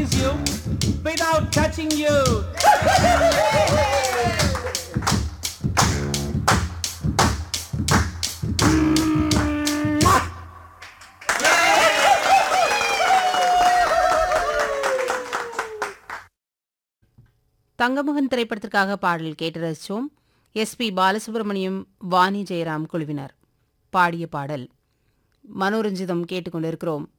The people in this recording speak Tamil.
please you without touching you. Thangamagan திரைப்படத்திற்காக பாடல் கேட்டு ரசித்தோம் எஸ்பி பாலசுப்ரமணியம் வாணி ஜெயராம் குழுவினர் பாடிய பாடல் மனோரஞ்சிதம் கேட்டுக்கொண்டிருக்கிறோம்